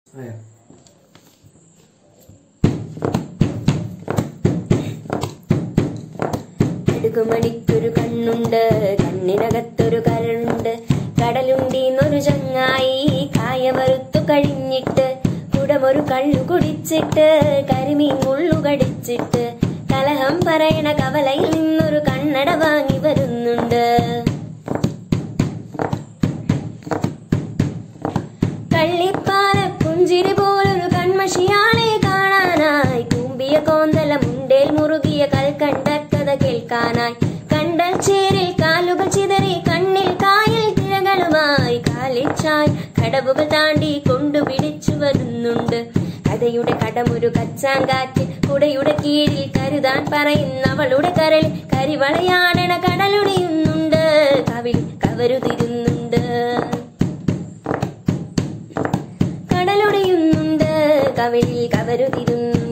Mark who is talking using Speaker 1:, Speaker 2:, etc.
Speaker 1: ആയോ
Speaker 2: അടുകുമണിക്കൊരു കണ്ണുണ്ട് കണ്ണിനകത്തൊരു കരളുണ്ട് കടലുണ്ടീന്നൊരു ചങ്ങായി കായമറുത്തു കഴിഞ്ഞിട്ട് കുടമൊരു കള്ളു കുടിച്ചിട്ട് കരിമീൻ മുള്ളു കടിച്ചിട്ട് കലഹം പറയണ കവലയിൽ നിന്നൊരു കണ്ണട വാങ്ങി വരുന്നുണ്ട് കള്ളിപ്പാല പുഞ്ചിരി പോലൊരു കൺമഷിയാളെ കാണാനായി കൂമ്പിയ കോന്തല മുണ്ടേൽ മുറുകിയ കൽക്കണ്ടക്കഥ കേൾക്കാനായി കണ്ടൽ ചേരിൽ കാലുകൾ ചിതറി കണ്ണിൽ കായൽ തിരകളുമായി കാലിച്ചായ് കടവുകൾ താണ്ടി കൊണ്ടുപിടിച്ചു വരുന്നുണ്ട് കഥയുടെ കടമൊരു കച്ചാങ്കാറ്റ് കുടയുടെ കീഴിൽ കരുതാൻ പറയുന്നവളുടെ കരളിൽ കരിവളയാടണ കടലുടിയുന്നുണ്ട് കവിൽ കവരുതിരുന്നുണ്ട് കടലൊടിയുന്നുണ്ട് കവിളിൽ കവരുതിരുന്നുണ്ട്